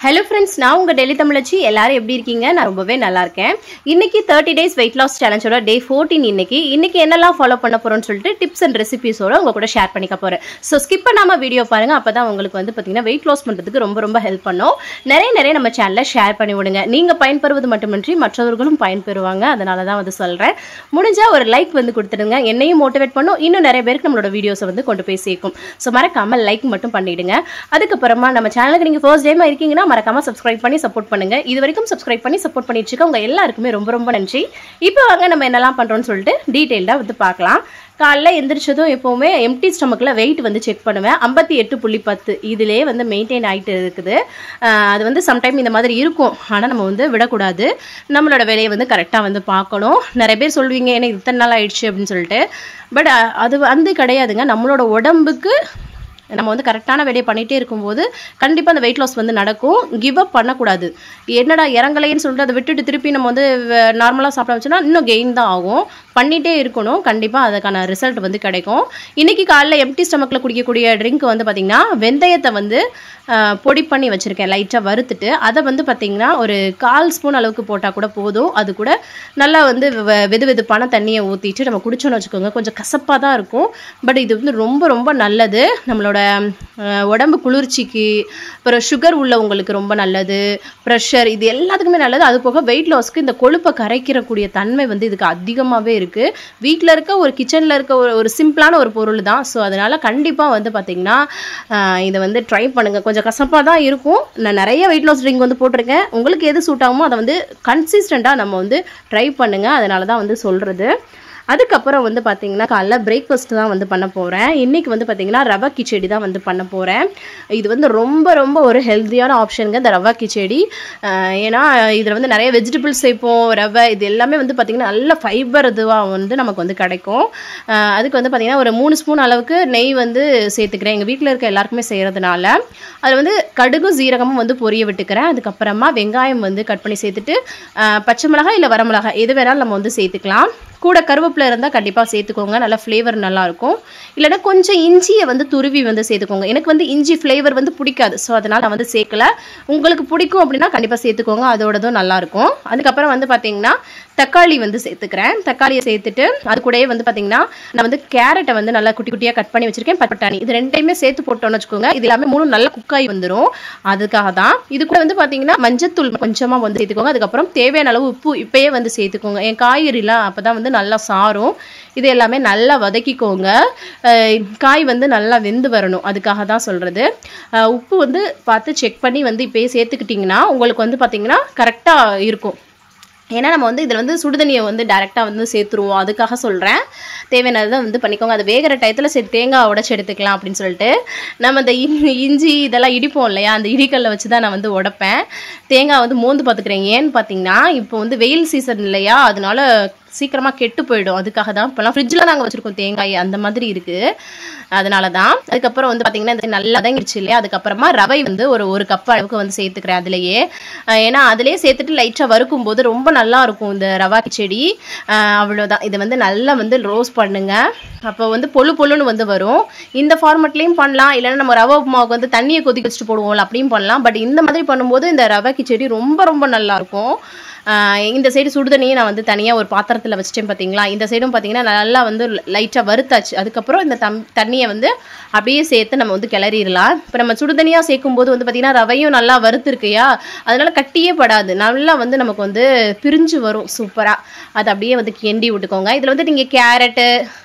hello friends நான் உங்கள் டெல்லி தமிழச்சி எல்லாரும் எப்படி இருக்கீங்க நான் ரொம்பவே நல்லா இருக்கேன் இன்னைக்கு தேர்ட்டி டேஸ் வெயிட் லாஸ் சேலஞ்சோட டே ஃபோர்டீன் இன்னைக்கு இன்னைக்கு என்னெல்லாம் ஃபாலோ பண்ண போறோம்னு சொல்லிட்டு டிப்ஸ் அண்ட் ரெசிபிஸோட உங்க கூட ஷேர் பண்ணிக்க போறேன் ஸோ ஸ்கிப் பண்ணாம வீடியோ பாருங்க அப்பதான் உங்களுக்கு வந்து பார்த்தீங்கன்னா வெயிட் லாஸ் பண்றதுக்கு ரொம்ப ரொம்ப ஹெல்ப் பண்ணும் நிறைய நிறைய நம்ம சேனல்ல ஷேர் பண்ணி விடுங்க நீங்க பயன்பெறுவது மட்டுமின்றி மற்றவர்களும் பயன்பெறுவாங்க அதனால தான் வந்து சொல்றேன் முடிஞ்சா ஒரு லைக் வந்து கொடுத்துடுங்க என்னையும் மோட்டிவேட் பண்ணும் இன்னும் நிறைய பேருக்கு நம்மளோட வீடியோஸை வந்து கொண்டு போய் சேர்க்கும் ஸோ மறக்காம லைக் மட்டும் பண்ணிடுங்க அதுக்கப்புறமா நம்ம சேனலுக்கு நீங்க ஃபர்ஸ்ட் டைமா இருக்கீங்கன்னா மறக்காம சப்ஸ்கிரைப் பண்ணி சப்போர்ட் பண்ணுங்க இது வரைக்கும் சப்ஸ்கிரைப் பண்ணி சப்போர்ட் பண்ணிட்டு இருக்க உங்க எல்லாருக்குமே ரொம்ப ரொம்ப நன்றி இப்போ வாங்க நம்ம என்னெல்லாம் பண்றோம்னு சொல்லிட்டு டீட்டெயில்டா வந்து பார்க்கலாம் காலைல எந்திரிச்சதும் எப்போவுமே எம்டி ஸ்டமக்கில் வெயிட் வந்து செக் பண்ணுவேன் ஐம்பத்தி எட்டு புள்ளி பத்து இதிலே வந்து மெயின்டைன் ஆகிட்டு இருக்குது ஆஹ் அது வந்து சம்டைம் இந்த மாதிரி இருக்கும் ஆனால் நம்ம வந்து விடக்கூடாது நம்மளோட வேலையை வந்து கரெக்டாக வந்து பார்க்கணும் நிறைய பேர் சொல்லுவீங்க எனக்கு இத்தனை நாள் ஆயிடுச்சு அப்படின்னு சொல்லிட்டு பட் அது வந்து கிடையாதுங்க நம்மளோட உடம்புக்கு நம்ம வந்து கரெக்டான வேலையை பண்ணிகிட்டே இருக்கும்போது கண்டிப்பாக அந்த வெயிட் லாஸ் வந்து நடக்கும் கிவ் அப் பண்ணக்கூடாது என்னடா இறங்கலைன்னு சொல்லிட்டு அதை விட்டுட்டு திருப்பி நம்ம வந்து நார்மலாக சாப்பிட வச்சோன்னா இன்னும் கெயின் தான் ஆகும் பண்ணிகிட்டே இருக்கணும் கண்டிப்பாக அதுக்கான ரிசல்ட் வந்து கிடைக்கும் இன்றைக்கி காலைல எம்டி ஸ்டமக்கில் குடிக்கக்கூடிய ட்ரிங்க் வந்து பார்த்திங்கன்னா வெந்தயத்தை வந்து ஆஹ், பொடி பண்ணி வச்சுருக்கேன் லைட்டாக வறுத்துட்டு அதை வந்து பார்த்திங்கன்னா ஒரு கால் ஸ்பூன் அளவுக்கு போட்டால் கூட போதும் அது கூட நல்லா வந்து வெ- வெது வெதுப்பான தண்ணியை ஊற்றிட்டு நம்ம குடிச்சோன்னு வச்சுக்கோங்க கொஞ்சம் கசப்பாக தான் இருக்கும் பட் இது வந்து ரொம்ப ரொம்ப நல்லது நம்மளோட ஆஹ், உடம்பு குளிர்ச்சிக்கு அப்புறம் சுகர் உள்ளவங்களுக்கு ரொம்ப நல்லது ப்ரெஷர் இது எல்லாத்துக்குமே நல்லது அது போக வெயிட் லாஸ்க்கு இந்த கொழுப்பை கரைக்கிறக்கூடிய தன்மை வந்து இதுக்கு அதிகமாகவே இருக்குது வீட்டில் இருக்க ஒரு கிச்சனில் இருக்க ஒரு ஒரு சிம்பிளான ஒரு பொருள் தான் ஸோ அதனால் கண்டிப்பாக வந்து பார்த்திங்கன்னா ஆஹ், இதை வந்து ட்ரை பண்ணுங்கள் கொஞ்சம் கசப்பாக தான் இருக்கும் நான் நிறைய வெயிட் லாஸ் ட்ரிங்க் வந்து போட்டிருக்கேன் உங்களுக்கு எது சூட் ஆகுமோ அதை வந்து கன்சிஸ்டண்ட்டாக நம்ம வந்து ட்ரை பண்ணுங்கள் அதனால தான் வந்து சொல்கிறது அதுக்கப்புறம் வந்து பார்த்தீங்கன்னா காலைல பிரேக்ஃபாஸ்ட் தான் வந்து பண்ண போகிறேன் இன்றைக்கி வந்து பார்த்தீங்கன்னா ரவா கிச்சடி தான் வந்து பண்ண போகிறேன் இது வந்து ரொம்ப ரொம்ப ஒரு ஹெல்த்தியான ஆப்ஷனுங்க இந்த ரவா கிச்சடி அஹ் ஏன்னா இதில் வந்து நிறைய வெஜிடபிள்ஸ் சேர்ப்போம் ரவை இது எல்லாமே வந்து பார்த்திங்கன்னா நல்ல ஃபைபர் இதுவாக வந்து நமக்கு வந்து கிடைக்கும் அஹ் அதுக்கு வந்து பார்த்திங்கன்னா ஒரு மூணு ஸ்பூன் அளவுக்கு நெய் வந்து சேர்த்துக்கிறேன் எங்கள் வீட்டில் இருக்க எல்லாருக்குமே செய்கிறதுனால அதில் வந்து கடுகும் சீரகமும் வந்து பொரிய விட்டுக்கிறேன் அதுக்கப்புறமா வெங்காயம் வந்து கட் பண்ணி சேர்த்துட்டு அஹ் பச்சை மிளகாய் இல்லை வரமிளகாய் எது வேணாலும் நம்ம வந்து சேர்த்துக்கலாம் கூட கருவேப்பிலை இருந்தால் கண்டிப்பாக சேர்த்துக்கோங்க நல்லா ஃப்ளேவர் நல்லாயிருக்கும் இல்லைன்னா கொஞ்சம் இஞ்சியை வந்து துருவி வந்து சேர்த்துக்கோங்க எனக்கு வந்து இஞ்சி ஃப்ளேவர் வந்து பிடிக்காது ஸோ அதனால் நான் வந்து சேர்க்கல உங்களுக்கு பிடிக்கும் அப்படின்னா கண்டிப்பாக சேர்த்துக்கோங்க அதோடதும் நல்லாயிருக்கும் அதுக்கப்புறம் வந்து பார்த்தீங்கன்னா தக்காளி வந்து சேர்த்துக்கிறேன் தக்காளியை சேர்த்துட்டு அது கூடயே வந்து பார்த்தீங்கன்னா நான் வந்து கேரட்டை வந்து நல்லா குட்டி குட்டியாக கட் பண்ணி வச்சிருக்கேன் பட்டாணி இது ரெண்டையுமே சேர்த்து போட்டோம்னு வச்சுக்கோங்க இது எல்லாமே மூணு நல்லா குக்காய் வந்துடும் அதுக்காக தான் இது கூட வந்து பார்த்தீங்கன்னா மஞ்சத்தூள் கொஞ்சமாக வந்து சேர்த்துக்கோங்க அதுக்கப்புறம் தேவையான அளவு உப்பு இப்பயே வந்து சேர்த்துக்கோங்க என் காய்கறிலாம் அப்போ தான் வந்து நல்லா சாரும் இது எல்லாமே நல்லா வதக்கிக்கோங்க அஹ் காய் வந்து நல்லா வெந்து வரணும் அதுக்காக தான் சொல்கிறது உப்பு வந்து பார்த்து செக் பண்ணி வந்து இப்பயே சேர்த்துக்கிட்டிங்கன்னா உங்களுக்கு வந்து பார்த்தீங்கன்னா கரெக்டாக இருக்கும் ஏன்னா நம்ம வந்து இதில் வந்து சுடுதண்ணியை வந்து டேரெக்டாக வந்து சேர்த்துருவோம் அதுக்காக சொல்கிறேன் தேவையானதை வந்து பண்ணிக்கோங்க அது வேகிற டயத்தில் சரி தேங்காய் உடச்சி எடுத்துக்கலாம் அப்படின்னு சொல்லிட்டு நம்ம இந்த இன்- இஞ்சி இதெல்லாம் இடிப்போம் இல்லையா அந்த இடிக்கல்ல வச்சு தான் நான் வந்து உடைப்பேன் தேங்காய் வந்து மோந்து பார்த்துக்கிறேன் ஏன்னு பார்த்தீங்கன்னா இப்போ வந்து வெயில் சீசன் இல்லையா அதனால சீக்கிரமாக கெட்டு போயிடும் அதுக்காக தான் இப்போலாம் ஃப்ரிட்ஜில் நாங்கள் வச்சுருக்கோம் தேங்காய் அந்த மாதிரி இருக்குது அதனால தான் அதுக்கப்புறம் வந்து பார்த்தீங்கன்னா இது நல்லா வதங்கிடுச்சு இல்லையா அதுக்கப்புறமா ரவை வந்து ஒரு ஒரு கப் அளவுக்கு வந்து சேர்த்துக்கிறேன் அதுலேயே அஹ் ஏன்னா அதிலே சேர்த்துட்டு லைட்டாக வறுக்கும் போது ரொம்ப நல்லா இருக்கும் இந்த ரவா கிச்சடி அஹ் அவ்வளோதான் இதை வந்து நல்லா வந்து ரோஸ்ட் பண்ணுங்க அப்போ வந்து பொழு பொழுன்னு வந்து வரும் இந்த ஃபார்மெட்லேயும் பண்ணலாம் இல்லைன்னா நம்ம ரவை உப்புமாவுக்கு வந்து தண்ணியை கொதிக்க வச்சுட்டு போடுவோம்ல அப்படியும் பண்ணலாம் பட் இந்த மாதிரி பண்ணும்போது இந்த ரவை கிச்சடி ரொம்ப ரொம்ப நல்லா இருக்கும் ஆஹ் இந்த சைடு சுடுதண்ணியை நான் வந்து தனியாக ஒரு பாத்திரத்தில் வச்சுட்டேன் பார்த்தீங்களா இந்த சைடும் பார்த்தீங்கன்னா நல்லா வந்து லைட்டாக வறுத்தாச்சு அதுக்கப்புறம் இந்த தம் தண்ணியை வந்து அப்படியே சேர்த்து நம்ம வந்து கிளறிடலாம் இப்போ நம்ம சுடுதண்ணியாக சேர்க்கும் போது வந்து பார்த்தீங்கன்னா ரவையும் நல்லா வறுத்துருக்கையா அதனால கட்டியே படாது நல்லா வந்து நமக்கு வந்து பிரிஞ்சு வரும் சூப்பராக அதை அப்படியே வந்து கிண்டி விட்டுக்கோங்க இதில் வந்து நீங்கள் கேரட்டு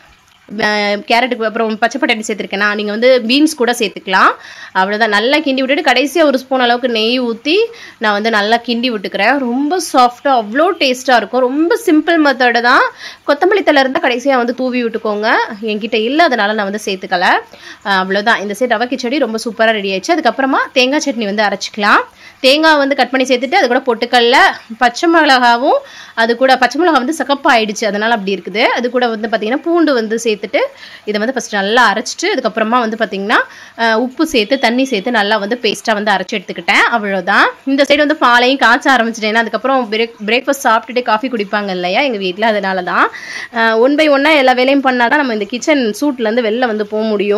கேரட்டுக்கு அப்புறம் பச்சை பட்டாணி சேர்த்துருக்கேனா நீங்கள் வந்து பீன்ஸ் கூட சேர்த்துக்கலாம் அவ்வளோதான் நல்லா கிண்டி விட்டுட்டு கடைசியாக ஒரு ஸ்பூன் அளவுக்கு நெய் ஊற்றி நான் வந்து நல்லா கிண்டி விட்டுக்கிறேன் ரொம்ப சாஃப்டாக அவ்வளோ டேஸ்ட்டாக இருக்கும் ரொம்ப சிம்பிள் மெத்தடு தான் கொத்தமல்லி தலை இருந்தால் கடைசியாக வந்து தூவி விட்டுக்கோங்க என்கிட்ட இல்லை அதனால நான் வந்து சேர்த்துக்கல அஹ் அவ்வளோதான் இந்த சைடு ரவை கிச்சடி ரொம்ப சூப்பராக ரெடி ஆயிடுச்சு அதுக்கப்புறமா தேங்காய் சட்னி வந்து அரைச்சிக்கலாம் தேங்காய் வந்து கட் பண்ணி சேர்த்துட்டு அது கூட பொட்டுக்கல்ல பச்சை மிளகாவும் அது கூட பச்சை மிளகா வந்து சகப்பா ஆயிடுச்சு அதனால அப்படி இருக்குது அது கூட வந்து பார்த்தீங்கன்னா பூண்டு வந்து சேர்த்துட்டு இதை வந்து ஃபஸ்ட் நல்லா அரைச்சிட்டு அதுக்கப்புறமா வந்து பார்த்தீங்கன்னா அஹ், உப்பு சேர்த்து தண்ணி சேர்த்து நல்லா வந்து பேஸ்ட்டாக வந்து அரைச்சி எடுத்துக்கிட்டேன் அவ்வளோதான் இந்த சைடு வந்து பாலையும் காய்ச்ச ஆரம்பிச்சிட்டேன் அதுக்கப்புறம் பிரேக் பிரேக்ஃபாஸ்ட் சாப்பிட்டுட்டு காஃபி குடிப்பாங்க இல்லையா எங்கள் வீட்டில் அதனால தான் ஒன் பை ஒன்னாக எல்லா வேலையும் பண்ணால் தான் நம்ம இந்த கிச்சன் சூட்லேருந்து வெளில வந்து போக முடியும்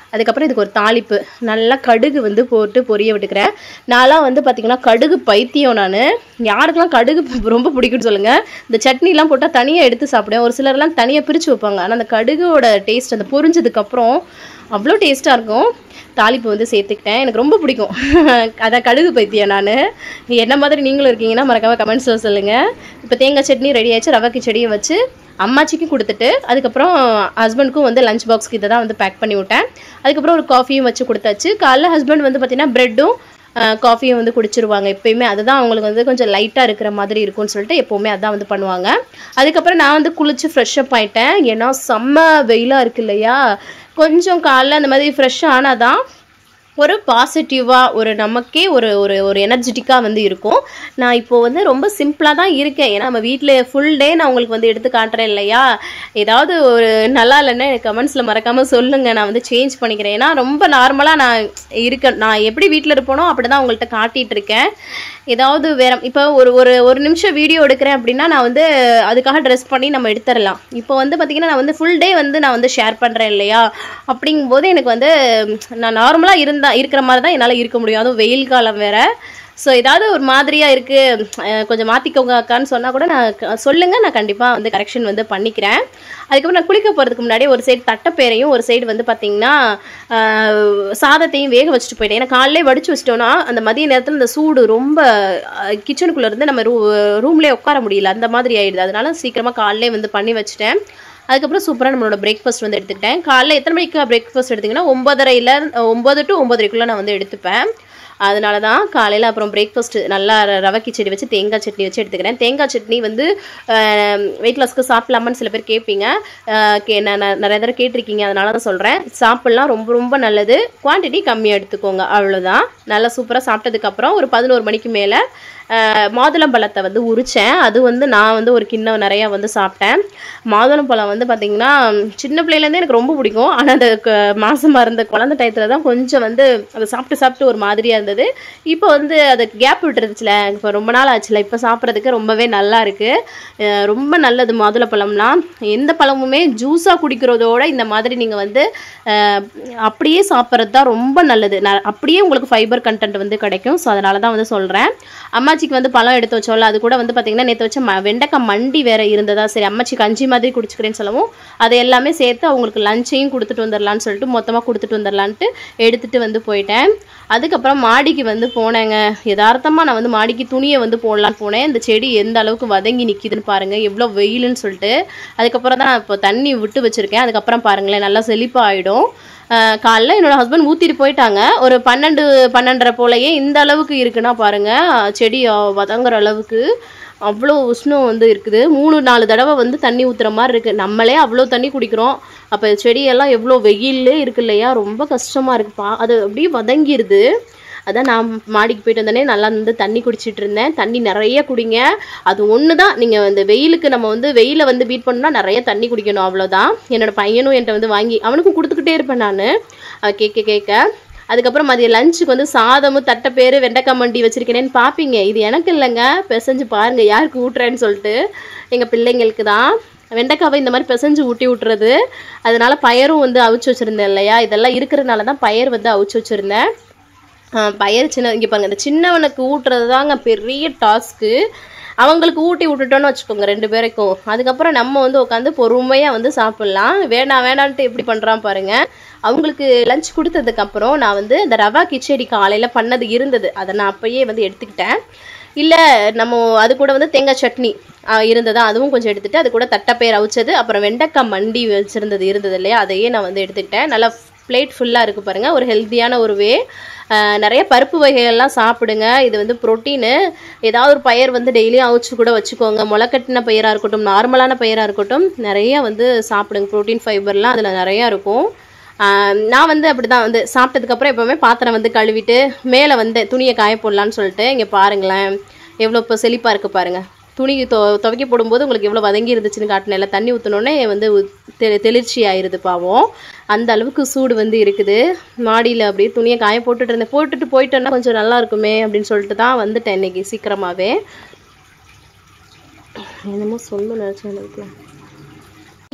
அதுக்கப்புறம் இதுக்கு ஒரு தாளிப்பு நல்லா கடுகு வந்து போட்டு பொரிய விட்டுக்கிறேன் நான்லாம் வந்து பார்த்திங்கன்னா கடுகு பைத்தியம் நான் யாருக்கெல்லாம் கடுகு ரொம்ப பிடிக்கும்னு சொல்லுங்கள் இந்த சட்னிலாம் போட்டால் தனியாக எடுத்து சாப்பிடுவேன் ஒரு சிலர்லாம் தனியாக பிரித்து வைப்பாங்க ஆனால் அந்த கடுகோட டேஸ்ட் அந்த பொரிஞ்சதுக்கப்புறம் அவ்வளோ டேஸ்ட்டாக இருக்கும் தாளிப்பு வந்து சேர்த்துக்கிட்டேன் எனக்கு ரொம்ப பிடிக்கும் அதான் கடுகு பைத்தியம் நான் என்ன மாதிரி நீங்களும் இருக்கீங்கன்னா மறக்காம கமெண்ட்ஸில் சொல்லுங்கள் இப்போ தேங்காய் சட்னி ரெடி ஆயிடுச்சு ரவை கிச்சடியை வச்சு அம்மாச்சிக்கும் கொடுத்துட்டு அதுக்கப்புறம் ஹஸ்பண்டுக்கும் வந்து லஞ்ச் பாக்ஸ்க்கு இதை தான் வந்து பேக் பண்ணி விட்டேன் அதுக்கப்புறம் ஒரு காஃபியும் வச்சு கொடுத்தாச்சு காலைல ஹஸ்பண்ட் வந்து பார்த்தீங்கன்னா ப்ரெட்டும் காஃபியும் வந்து குடிச்சிருவாங்க எப்பயுமே அதுதான் அவங்களுக்கு வந்து கொஞ்சம் லைட்டாக இருக்கிற மாதிரி இருக்கும்னு சொல்லிட்டு எப்போவுமே அதான் வந்து பண்ணுவாங்க அதுக்கப்புறம் நான் வந்து குளிச்சு ஃப்ரெஷ் அப் ஆயிட்டேன் ஏன்னா செம்ம வெயிலாக இருக்கு இல்லையா கொஞ்சம் காலைல அந்த மாதிரி ஃப்ரெஷ் ஆனாதான் ஒரு பாசிட்டிவாக ஒரு நமக்கே ஒரு ஒரு ஒரு எனர்ஜெட்டிக்காக வந்து இருக்கும் நான் இப்போ வந்து ரொம்ப சிம்பிளாக தான் இருக்கேன் ஏன்னா நம்ம வீட்டில் ஃபுல் டே நான் உங்களுக்கு வந்து எடுத்து காட்டுறேன் இல்லையா ஏதாவது ஒரு நல்லா இல்லைன்னா எனக்கு கமெண்ட்ஸில் மறக்காமல் சொல்லுங்கள் நான் வந்து சேஞ்ச் பண்ணிக்கிறேன் ஏன்னா ரொம்ப நார்மலாக நான் இருக்கேன் நான் எப்படி வீட்டில் இருப்பேனோ அப்படி தான் உங்கள்கிட்ட காட்டிகிட்டு இருக்கேன் ஏதாவது வேற இப்போ ஒரு ஒரு ஒரு நிமிஷம் வீடியோ எடுக்கிறேன் அப்படின்னா நான் வந்து அதுக்காக ட்ரெஸ் பண்ணி நம்ம எடுத்துடலாம் இப்போ வந்து பார்த்தீங்கன்னா நான் வந்து ஃபுல் டே வந்து நான் வந்து ஷேர் பண்ணுறேன் இல்லையா அப்படிங்கும்போது எனக்கு வந்து நான் நார்மலாக இருந்தா இருக்கிற மாதிரி தான் என்னால் இருக்க முடியும் அதுவும் வெயில் காலம் வேற ஸோ ஏதாவது ஒரு மாதிரியாக இருக்குது கொஞ்சம் மாற்றிக்கோங்க அக்கான்னு சொன்னால் கூட நான் க- சொல்லுங்க நான் கண்டிப்பாக வந்து கரெக்ஷன் வந்து பண்ணிக்கிறேன் அதுக்கப்புறம் நான் குளிக்க போகிறதுக்கு முன்னாடி ஒரு சைடு தட்டைப்பேரையும் ஒரு சைடு வந்து பார்த்தீங்கன்னா ஆஹ், சாதத்தையும் வேக வச்சுட்டு போயிட்டேன் ஏன்னா காலையிலே வடிச்சு வச்சிட்டோன்னா அந்த மதிய நேரத்தில் இந்த சூடு ரொம்ப கிச்சனுக்குள்ளே இருந்து நம்ம ரூ ரூம்லேயே உட்கார முடியல அந்த மாதிரி ஆயிடுது அதனால சீக்கிரமாக காலையிலே வந்து பண்ணி வச்சுட்டேன் அதுக்கப்புறம் சூப்பராக நம்மளோட பிரேக்ஃபாஸ்ட் வந்து எடுத்துக்கிட்டேன் காலைல எத்தனை மணிக்கு பிரேக்ஃபாஸ்ட் எடுத்தீங்கன்னா ஒன்பதரையில் ஒம்பது டு ஒம்பதரைக்குள்ளே நான் வந்து எடுத்துப்பேன் அதனால தான் காலையில் அப்புறம் பிரேக்ஃபாஸ்ட் நல்லா ர- ரவை கிச்சடி வச்சு தேங்காய் சட்னி வச்சு எடுத்துக்கிறேன் தேங்காய் சட்னி வந்து வெயிட் லாஸ்க்கு சாப்பிடலாமான்னு சில பேர் கேட்பீங்க அஹ் கே நான் நான் நிறைய தடவை கேட்டிருக்கீங்க அதனால தான் சொல்கிறேன் சாப்பிட்லாம் ரொம்ப ரொம்ப நல்லது குவான்டிட்டி கம்மியாக எடுத்துக்கோங்க அவ்வளோதான் நல்லா சூப்பராக சாப்பிட்டதுக்கப்புறம் ஒரு பதினோரு மணிக்கு மேலே மாதுளம்பழத்தை வந்து உரித்தேன் அது வந்து நான் வந்து ஒரு கிண்ணம் நிறையா வந்து சாப்பிட்டேன் மாதுளம்பழம் வந்து பார்த்திங்கன்னா சின்ன பிள்ளையிலேருந்தே எனக்கு ரொம்ப பிடிக்கும் ஆனால் அந்த க- மாசமா இருந்த குழந்தை டயத்தில் தான் கொஞ்சம் வந்து அதை சாப்பிட்டு சாப்பிட்டு ஒரு மாதிரியாக இருந்தது இப்போ வந்து அது கேப் விட்டுருச்சுல இப்போ ரொம்ப நாள் ஆச்சுல இப்போ சாப்பிட்றதுக்கு ரொம்பவே நல்லா இருக்குது ரொம்ப நல்லது மாதுளப்பழம்லாம் எந்த பழமுமே ஜூஸாக குடிக்கிறதோட இந்த மாதிரி நீங்கள் வந்து அஹ், அப்படியே சாப்பிட்றது தான் ரொம்ப நல்லது நான் அப்படியே உங்களுக்கு ஃபைபர் கண்டென்ட் வந்து கிடைக்கும் ஸோ அதனால தான் வந்து சொல்கிறேன் அம்மாச்சிக்கு வந்து பழம் எடுத்து வச்சோம்ல அது கூட வந்து பார்த்தீங்கன்னா நேற்று வச்ச ம வெண்டைக்காய் மண்டி வேற இருந்ததா சரி அம்மாச்சி கஞ்சி மாதிரி குடிச்சுக்கிறேன்னு சொல்லவும் அதை எல்லாமே சேர்த்து அவங்களுக்கு லஞ்சையும் கொடுத்துட்டு வந்துடலான்னு சொல்லிட்டு மொத்தமாக கொடுத்துட்டு வந்துடலான்ட்டு எடுத்துட்டு வந்து போயிட்டேன் அதுக்கப்புறம் மாடிக்கு வந்து போனேங்க யதார்த்தமாக நான் வந்து மாடிக்கு துணியை வந்து போடலான்னு போனேன் இந்த செடி எந்த அளவுக்கு வதங்கி நிற்கிதுன்னு பாருங்க எவ்வளோ வெயிலுன்னு சொல்லிட்டு அதுக்கப்புறம் தான் நான் இப்போ தண்ணி விட்டு வச்சிருக்கேன் அதுக்கப்புறம் பாருங்களேன் நல்லா செழிப்பாக ஆயிடும் ஆஹ் காலைல என்னோட ஹஸ்பண்ட் ஊத்திட்டு போயிட்டாங்க ஒரு பன்னெண்டு பன்னெண்டரை போலயே இந்த அளவுக்கு இருக்குன்னா பாருங்க செடி ஆஹ், வதங்குற அளவுக்கு அவ்வளோ உஷ்ணம் வந்து இருக்குது மூணு நாலு தடவை வந்து தண்ணி ஊத்துற மாதிரி இருக்கு நம்மளே அவ்வளோ தண்ணி குடிக்கிறோம் அப்போ செடியெல்லாம் எவ்வளோ வெயிலே இருக்கு இல்லையா ரொம்ப கஷ்டமா இருக்குப்பா அது அப்படியே வதங்கிருது அதான் நான் மாடிக்கு போயிட்டு வந்தோடனே நல்லா வந்து தண்ணி குடிச்சிட்டு இருந்தேன் தண்ணி நிறைய குடிங்க அது ஒன்று தான் நீங்கள் இந்த வெயிலுக்கு நம்ம வந்து வெயிலை வந்து பீட் பண்ணோம்னா நிறைய தண்ணி குடிக்கணும் அவ்வளோதான் என்னோட பையனும் என்கிட்ட வந்து வாங்கி அவனுக்கும் கொடுத்துக்கிட்டே இருப்பேன் நான் கேட்க கேட்க அதுக்கப்புறம் மதிய லஞ்சுக்கு வந்து சாதமும் தட்டைப்பேரு வெண்டைக்காய் மண்டி வச்சிருக்கேனேன்னு பார்ப்பீங்க இது எனக்கு இல்லைங்க பிசைஞ்சு பாருங்க யாருக்கு ஊட்டுறேன்னு சொல்லிட்டு எங்கள் பிள்ளைங்களுக்கு தான் வெண்டைக்காவை இந்த மாதிரி பிசைஞ்சு ஊட்டி விட்டுறது அதனால பயரும் வந்து அவிச்சு வச்சிருந்தேன் இல்லையா இதெல்லாம் இருக்கிறதுனால தான் பயர் வந்து அவிச்சு வச்சிருந்தேன் ஆஹ் பயிர் சின்ன இங்கே பாருங்க இந்த சின்னவனுக்கு ஊட்டுறது தாங்க பெரிய டாஸ்க்கு அவங்களுக்கு ஊட்டி விட்டுட்டோன்னு வச்சுக்கோங்க ரெண்டு பேருக்கும் அதுக்கப்புறம் நம்ம வந்து உட்காந்து பொறுமையாக வந்து சாப்பிட்லாம் வேணாம் வேணான்ட்டு எப்படி பண்ணுறான் பாருங்க அவங்களுக்கு லஞ்ச் கொடுத்ததுக்கப்புறம் நான் வந்து இந்த ரவா கிச்சடி காலையில் பண்ணது இருந்தது அதை நான் அப்பயே வந்து எடுத்துக்கிட்டேன் இல்லை நம்ம அது கூட வந்து தேங்காய் சட்னி ஆஹ் இருந்ததா அதுவும் கொஞ்சம் எடுத்துட்டு அது கூட தட்டைப்பயிர் அவிச்சது அப்புறம் வெண்டைக்காய் மண்டி வச்சிருந்தது இருந்தது இல்லையா அதையே நான் வந்து எடுத்துக்கிட்டேன் நல்லா பிளேட் ஃபுல்லாக இருக்குது பாருங்க ஒரு ஹெல்த்தியான ஒரு வே நிறைய பருப்பு வகைகள்லாம் சாப்பிடுங்க இது வந்து புரோட்டீனு ஏதாவது ஒரு பயிர் வந்து டெய்லியும் அவிச்சு கூட வச்சுக்கோங்க முளைக்கட்டின பயிராக இருக்கட்டும் நார்மலான பயிராக இருக்கட்டும் நிறைய வந்து சாப்பிடுங்க புரோட்டீன் ஃபைபர்லாம் அதில் நிறையா இருக்கும் ஆஹ் நான் வந்து அப்படி தான் வந்து சாப்பிட்டதுக்கப்புறம் எப்போவுமே பாத்திரம் வந்து கழுவிட்டு மேலே வந்து துணியை காய போடலான்னு சொல்லிட்டு இங்கே பாருங்களேன் எவ்வளோ இப்போ செழிப்பாக இருக்குது பாருங்க துணி தொ துவைக்க போடும்போது உங்களுக்கு எவ்வளோ வதங்கி இருந்துச்சுன்னு காட்டினேன் தண்ணி ஊற்றினோடனே வந்து உ- தெ தெளிர்ச்சி ஆயிருது பாவம் அந்த அளவுக்கு சூடு வந்து இருக்குது மாடியில் அப்படியே துணியை காய போட்டுட்டு இருந்தேன் போட்டுட்டு போயிட்டேன்னா கொஞ்சம் நல்லா இருக்குமே அப்படின்னு சொல்லிட்டு தான் வந்துட்டேன் இன்னைக்கு சீக்கிரமாகவே என்னமோ சொல்லணும் நினச்சேன் எனக்கு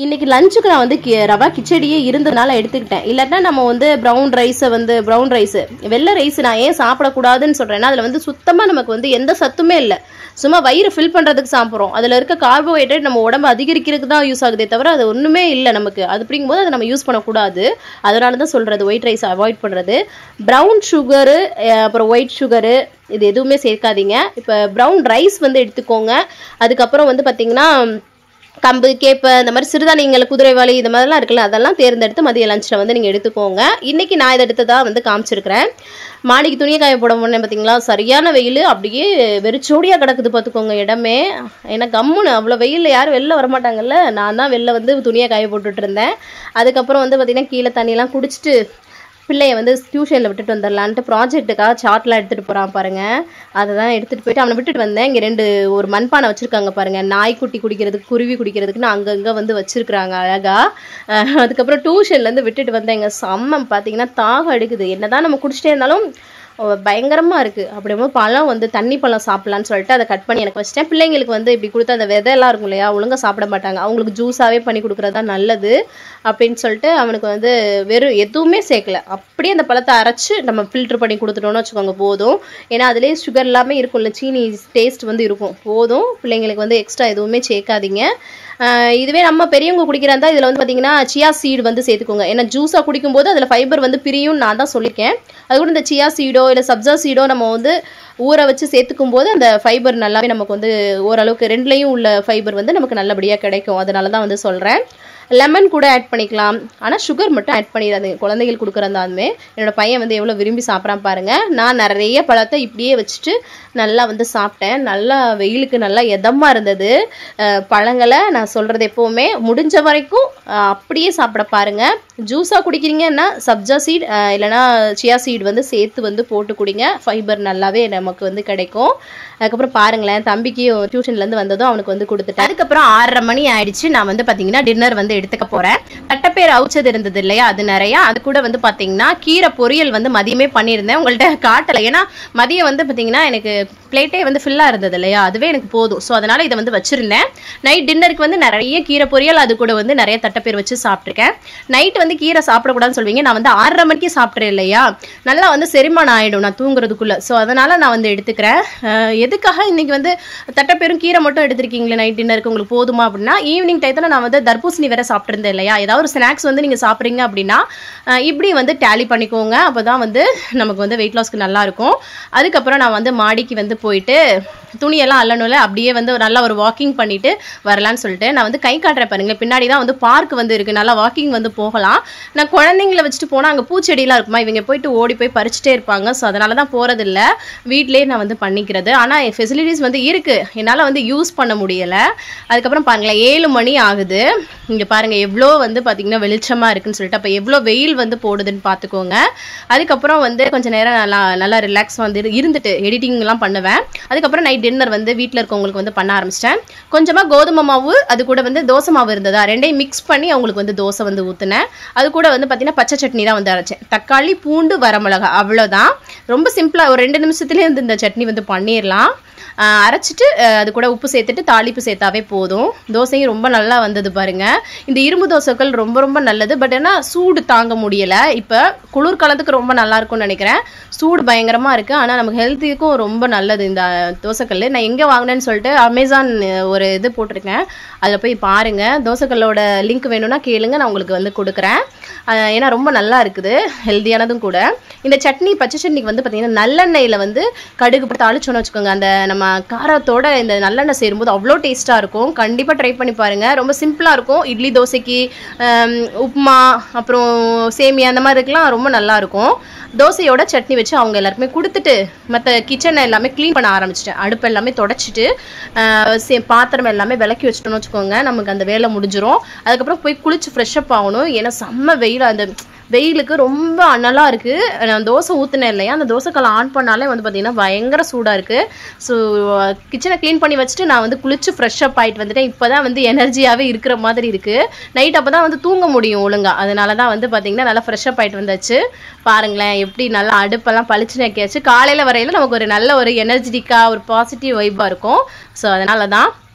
இன்னைக்கு லஞ்சுக்கு நான் வந்து கி- ரவா கிச்சடியே இருந்ததுனால எடுத்துக்கிட்டேன் இல்லாட்டினா நம்ம வந்து ப்ரௌன் ரைஸை வந்து ப்ரௌன் ரைஸ் வெள்ளை ரைஸ் நான் ஏன் சாப்பிடக்கூடாதுன்னு சொல்றேன்னா அதில் வந்து சுத்தமாக நமக்கு வந்து எந்த சத்துமே இல்லை சும்மா வயிறு ஃபில் பண்ணுறதுக்கு சாப்பிட்றோம் அதில் இருக்க கார்போஹைட்ரேட் நம்ம உடம்பு அதிகரிக்கிறதுக்கு தான் யூஸ் ஆகுதே தவிர அது ஒன்றுமே இல்லை நமக்கு அது அப்படிங்கும்போது அதை நம்ம யூஸ் பண்ணக்கூடாது அதனால தான் சொல்கிறது ஒயிட் ரைஸ் அவாய்ட் பண்ணுறது ப்ரௌன் சுகரு அப்புறம் ஒயிட் சுகரு இது எதுவுமே சேர்க்காதீங்க இப்போ ப்ரௌன் ரைஸ் வந்து எடுத்துக்கோங்க அதுக்கப்புறம் வந்து பார்த்தீங்கன்னா கம்பு கேப்பை இந்த மாதிரி சிறுதானியங்கள் குதிரைவாளி இது மாதிரிலாம் இருக்குல்ல அதெல்லாம் தேர்ந்தெடுத்து மதிய லஞ்சில் வந்து நீங்கள் எடுத்துக்கோங்க இன்னைக்கு நான் இதை எடுத்து தான் வந்து காமிச்சிருக்கிறேன் மாடிக்கு துணியை காய போட போனேன் பார்த்தீங்களா சரியான வெயில் அப்படியே வெறிச்சோடியாக கிடக்குது பார்த்துக்கோங்க இடமே ஏன்னா கம்முன்னு அவ்வளோ வெயிலில் யாரும் வெளில வரமாட்டாங்கல்ல நான் தான் வெளில வந்து துணியை காய போட்டுட்டு இருந்தேன் அதுக்கப்புறம் வந்து பார்த்தீங்கன்னா கீழே தண்ணியெல்லாம் குடிச்சிட்டு பிள்ளைய வந்து டியூஷனில் விட்டுட்டு வந்துடலான்ட்டு ப்ராஜெக்ட்டுக்காக சார்ட்லாம் எடுத்துகிட்டு போகிறான் பாருங்க அதை தான் எடுத்துகிட்டு போயிட்டு அவனை விட்டுட்டு வந்தேன் இங்கே ரெண்டு ஒரு மண்பானை வச்சுருக்காங்க பாருங்க நாய்க்குட்டி குடிக்கிறதுக்கு குருவி குடிக்கிறதுக்குன்னு அங்கங்கே வந்து வச்சுருக்குறாங்க அழகாக அதுக்கப்புறம் டியூஷன்லேருந்து விட்டுட்டு வந்தேன் எங்கள் செம்ம பார்த்தீங்கன்னா தாகம் எடுக்குது என்னதான் நம்ம குடிச்சிட்டே இருந்தாலும் பயங்கரமா இருக்கு அப்படிங்கும்போது பழம் வந்து தண்ணி பழம் சாப்பிடலான்னு சொல்லிட்டு அதை கட் பண்ணி எனக்கு வச்சிட்டேன் பிள்ளைங்களுக்கு வந்து இப்படி கொடுத்து அந்த விதையெல்லாம் இருக்கும் இல்லையா ஒழுங்கா சாப்பிட மாட்டாங்க அவங்களுக்கு ஜூஸாவே பண்ணி கொடுக்குறது தான் நல்லது அப்படின்னு சொல்லிட்டு அவனுக்கு வந்து வெறும் எதுவுமே சேர்க்கல அப்படியே அந்த பழத்தை அரைச்சு நம்ம ஃபில்டர் பண்ணி கொடுத்துட்டோம்னு வச்சுக்கோங்க போதும் ஏன்னா அதுலேயே சுகர் எல்லாமே இருக்கும்ல சீனி டேஸ்ட் வந்து இருக்கும் போதும் பிள்ளைங்களுக்கு வந்து எக்ஸ்ட்ரா எதுவுமே சேர்க்காதீங்க ஆஹ் இதுவே நம்ம பெரியவங்க குடிக்கிறதா இதில் வந்து பார்த்தீங்கன்னா சியா சீடு வந்து சேர்த்துக்கோங்க ஏன்னா ஜூஸாக குடிக்கும்போது அதில் ஃபைபர் வந்து பிரியும் நான் தான் சொல்லியிருக்கேன் அது கூட இந்த சியா சீடோ இல்லை சப்ஜா சீடோ நம்ம வந்து ஊற வச்சு சேர்த்துக்கும் போது அந்த ஃபைபர் நல்லாவே நமக்கு வந்து ஓரளவுக்கு ரெண்டுலேயும் உள்ள ஃபைபர் வந்து நமக்கு நல்லபடியாக கிடைக்கும் அதனால தான் வந்து சொல்கிறேன் லெமன் கூட ஆட் பண்ணிக்கலாம் ஆனால் சுகர் மட்டும் ஆட் பண்ணிடாதீங்க குழந்தைகள் கொடுக்குறதாலுமே என்னோட பையன் வந்து எவ்வளோ விரும்பி சாப்பிட்றான் பாருங்க நான் நிறைய பழத்தை இப்படியே வச்சுட்டு நல்லா வந்து சாப்பிட்டேன் நல்லா வெயிலுக்கு நல்லா எதமாக இருந்தது அஹ் பழங்களை நான் சொல்கிறது எப்போவுமே முடிஞ்ச வரைக்கும் அஹ் அப்படியே சாப்பிட பாருங்க ஜூஸாக குடிக்கிறீங்கன்னா சப்ஜா சீட் இல்லைனா சியா சீட் வந்து சேர்த்து வந்து போட்டு குடிங்க ஃபைபர் நல்லாவே நமக்கு வந்து கிடைக்கும் அதுக்கப்புறம் பாருங்களேன் தம்பிக்கு டியூஷன்லேருந்து வந்ததும் அவனுக்கு வந்து கொடுத்துட்டேன் அதுக்கப்புறம் ஆறரை மணி ஆயிடுச்சு நான் வந்து பார்த்தீங்கன்னா டின்னர் வந்து எடுத்துக்க போகிறேன் தட்டைப்பேர் அவிச்சது இருந்தது இல்லையா அது நிறையா அது கூட வந்து பார்த்தீங்கன்னா கீரை பொரியல் வந்து மதியமே பண்ணியிருந்தேன் உங்கள்கிட்ட காட்டலை ஏன்னா மதியம் வந்து பார்த்தீங்கன்னா எனக்கு பிளேட்டே வந்து ஃபில்லாக இருந்தது இல்லையா அதுவே எனக்கு போதும் ஸோ அதனால் இதை வந்து வச்சுருந்தேன் நைட் டின்னருக்கு வந்து நிறைய கீரை பொரியல் அது கூட வந்து நிறைய தட்டைப்பேர் வச்சு சாப்பிட்ருக்கேன் நைட் வந்து கீரை சாப்பிடக்கூடாதுன்னு சொல்வீங்க நான் வந்து ஆறரை மணிக்கு சாப்பிட்றேன் இல்லையா நல்லா வந்து செரிமானம் ஆகிடும் நான் தூங்குறதுக்குள்ளே ஸோ அதனால் நான் வந்து எடுத்துக்கிறேன் அஹ் எதுக்காக இன்னைக்கு வந்து தட்டைப்பேரும் கீரை மட்டும் எடுத்திருக்கீங்களே நைட் டின்னருக்கு உங்களுக்கு போதுமா அப்படின்னா ஈவினிங் டயத்தில் நான் வந்து தர்பூசணி வேற சாப்பிட்ருந்தேன் இல்லையா ஏதாவது ஒரு ஸ்நாக்ஸ் வந்து நீங்கள் சாப்பிட்றீங்க அப்படின்னா அஹ் இப்படி வந்து டேலி பண்ணிக்கோங்க அப்போ தான் வந்து நமக்கு வந்து வெயிட் லாஸ்க்கு நல்லா இருக்கும் அதுக்கப்புறம் நான் வந்து மாடிக்கு வந்து போயிட்டு துணியெல்லாம் அல்லணும்ல அப்படியே வந்து ஒரு நல்லா ஒரு வாக்கிங் பண்ணிட்டு வரலான்னு சொல்லிட்டு நான் வந்து கை காட்டுறேன் பாருங்களேன் பின்னாடி தான் வந்து பார்க் வந்து இருக்கு நல்லா வாக்கிங் வந்து போகலாம் நான் குழந்தைங்கள வச்சுட்டு போனால் அங்கே பூச்செடியெல்லாம் இருக்குமா இவங்க போயிட்டு ஓடி போய் பறிச்சுட்டே இருப்பாங்க ஸோ அதனால தான் போகிறதில்ல வீட்டிலேயே நான் வந்து பண்ணிக்கிறது ஆனால் ஃபெசிலிட்டிஸ் வந்து இருக்கு என்னால் வந்து யூஸ் பண்ண முடியலை அதுக்கப்புறம் பாருங்களேன் ஏழு மணி ஆகுது இங்கே பாருங்க எவ்வளோ வந்து பார்த்தீங்கன்னா வெளிச்சமாக இருக்குன்னு சொல்லிட்டு அப்போ எவ்வளோ வெயில் வந்து போடுதுன்னு பார்த்துக்கோங்க அதுக்கப்புறம் வந்து கொஞ்சம் நேரம் நல்லா நல்லா ரிலாக்ஸ் வந்து இரு- இருந்துட்டு எடிட்டிங்லாம் பண்ணுவேன் அதுக்கப்புறம் நைட் டின்னர் வந்து வீட்டில் இருக்கவங்களுக்கு வந்து பண்ண ஆரம்பிச்சிட்டேன் கொஞ்சமாக கோதுமை மாவு அது கூட வந்து தோசை மாவு இருந்ததா ரெண்டையும் மிக்ஸ் பண்ணி அவங்களுக்கு வந்து தோசை வந்து ஊற்றினேன் அது கூட வந்து பார்த்தீங்கன்னா பச்சை சட்னி தான் வந்து அரைச்சேன் தக்காளி பூண்டு வரமிளகா அவ்வளோதான் ரொம்ப சிம்பிளாக ஒரு ரெண்டு நிமிஷத்துலேயே வந்து இந்த சட்னி வந்து பண்ணிடலாம் ஆஹ் அரைச்சிட்டு ஆஹ் அது கூட உப்பு சேர்த்துட்டு தாளிப்பு சேர்த்தாவே போதும் தோசையும் ரொம்ப நல்லா வந்தது பாருங்க இந்த இரும்பு தோசைகள் ரொம்ப ரொம்ப நல்லது பட் ஏன்னா சூடு தாங்க முடியல இப்போ குளிர்காலத்துக்கு ரொம்ப நல்லா இருக்கும்னு நினைக்கிறேன் சூடு பயங்கரமா இருக்கு ஆனால் நமக்கு ஹெல்த்துக்கும் ரொம்ப நல்லது இந்த தோசைக்கல் நான் எங்கே வாங்கினேன்னு சொல்லிட்டு அமேசான் ஒரு இது போட்டிருக்கேன் அதில் போய் பாருங்க தோசைக்கல்லோட லிங்க் வேணும்னா கேளுங்க நான் உங்களுக்கு வந்து கொடுக்குறேன் ஆஹ் ஏன்னா ரொம்ப நல்லா இருக்குது ஹெல்த்தியானதும் கூட இந்த சட்னி பச்சை சட்னிக்கு வந்து பார்த்தீங்கன்னா நல்லெண்ணெயில் வந்து கடுகு போட்டு தாளிச்சோன்னு வச்சுக்கோங்க அந்த நம்ம காரத்தோட இந்த நல்லெண்ணெய் சேரும்போது அவ்வளோ டேஸ்ட்டாக இருக்கும் கண்டிப்பாக ட்ரை பண்ணி பாருங்க ரொம்ப சிம்பிளாக இருக்கும் இட்லி தோசைக்கு ஆம், உப்புமா அப்புறம் சேமியா அந்த மாதிரி இருக்கலாம் ரொம்ப நல்லா இருக்கும் தோசையோட சட்னி வச்சு அவங்க எல்லாருக்குமே கொடுத்துட்டு மற்ற கிச்சனை எல்லாமே க்ளீன் பண்ண ஆரம்பிச்சிட்டேன் அடுப்பு எல்லாமே தொடச்சிட்டு ஆஹ், சே- பாத்திரம் எல்லாமே விளக்கி வச்சிட்டோம்னு வச்சுக்கோங்க நமக்கு அந்த வேலை முடிஞ்சிரும் அதுக்கப்புறம் போய் குளிச்சு ஃப்ரெஷ்அப் ஆகணும் ஏன்னா செம்ம வெயில் அந்த வெயிலுக்கு ரொம்ப அனலாக இருக்குது நான் தோசை ஊற்றினேன் இல்லையா அந்த தோசைக்கல்லை ஆன் பண்ணாலே வந்து பார்த்தீங்கன்னா பயங்கர சூடாக இருக்குது ஸோ கிச்சனை க்ளீன் பண்ணி வச்சுட்டு நான் வந்து குளிச்சு ஃப்ரெஷ்அப் ஆகிட்டு வந்துட்டேன் இப்போ தான் வந்து எனர்ஜியாகவே இருக்கிற மாதிரி இருக்குது நைட் அப்போ தான் வந்து தூங்க முடியும் ஒழுங்கா அதனால தான் வந்து பார்த்தீங்கன்னா நல்லா ஃப்ரெஷ்அப் ஆகிட்டு வந்தாச்சு பாருங்களேன் எப்படி நல்லா அடுப்பெல்லாம் பளிச்சுன்னு வைக்காச்சு காலையில் வரையில நமக்கு ஒரு நல்ல ஒரு எனர்ஜெட்டிக்காக ஒரு பாசிட்டிவ் வைப்பாக இருக்கும் ஸோ அதனால தான்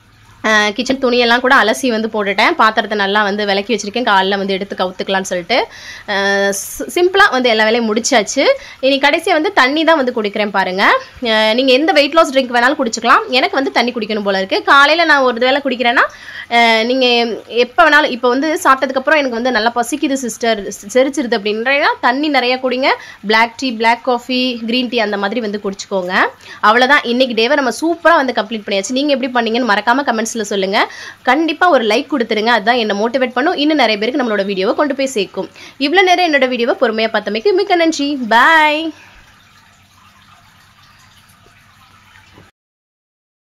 கிச்சன் துணியெல்லாம் கூட அலசி வந்து போட்டுட்டேன் பாத்திரத்தை நல்லா வந்து விளக்கி வச்சிருக்கேன் காலைல வந்து எடுத்து கவுத்துக்கலாம்னு சொல்லிட்டு சிம்பிளாக வந்து எல்லா வேலையும் முடிச்சாச்சு இனி கடைசியாக வந்து தண்ணி தான் வந்து குடிக்கிறேன் பாருங்க அஹ் நீங்க எந்த வெயிட் லாஸ் ட்ரிங்க் வேணாலும் குடிச்சுக்கலாம் எனக்கு வந்து தண்ணி குடிக்கணும் போல இருக்கு காலையில் நான் ஒரு வேளை குடிக்கிறேன்னா அஹ் நீங்க எப்போ வேணாலும் இப்போ வந்து சாப்பிட்டதுக்கப்புறம் எனக்கு வந்து நல்லா பசிக்குது சிஸ்டர் செரிச்சிருது அப்படின்றா தண்ணி நிறைய குடிங்க black tea black coffee green tea அந்த மாதிரி வந்து குடிச்சுக்கோங்க அவ்வளோதான் இன்னைக்கு டேவை நம்ம சூப்பராக வந்து கம்ப்ளீட் பண்ணியாச்சு நீங்கள் எப்படி பண்ணீங்கன்னு மறக்காம கமெண்ட்ஸில் சொல்லுங்க கண்டிப்பாக ஒரு லைக் கொடுத்துருங்க அதுதான் என்னை மோட்டிவேட் பண்ணும் இன்னும் நிறைய பேருக்கு நம்மளோட வீடியோவை கொண்டு போய் சேர்க்கும் இவ்வளோ நேரம் என்னோட வீடியோவை பொறுமையாக பார்த்தமைக்கு மிக்க நன்றி பாய்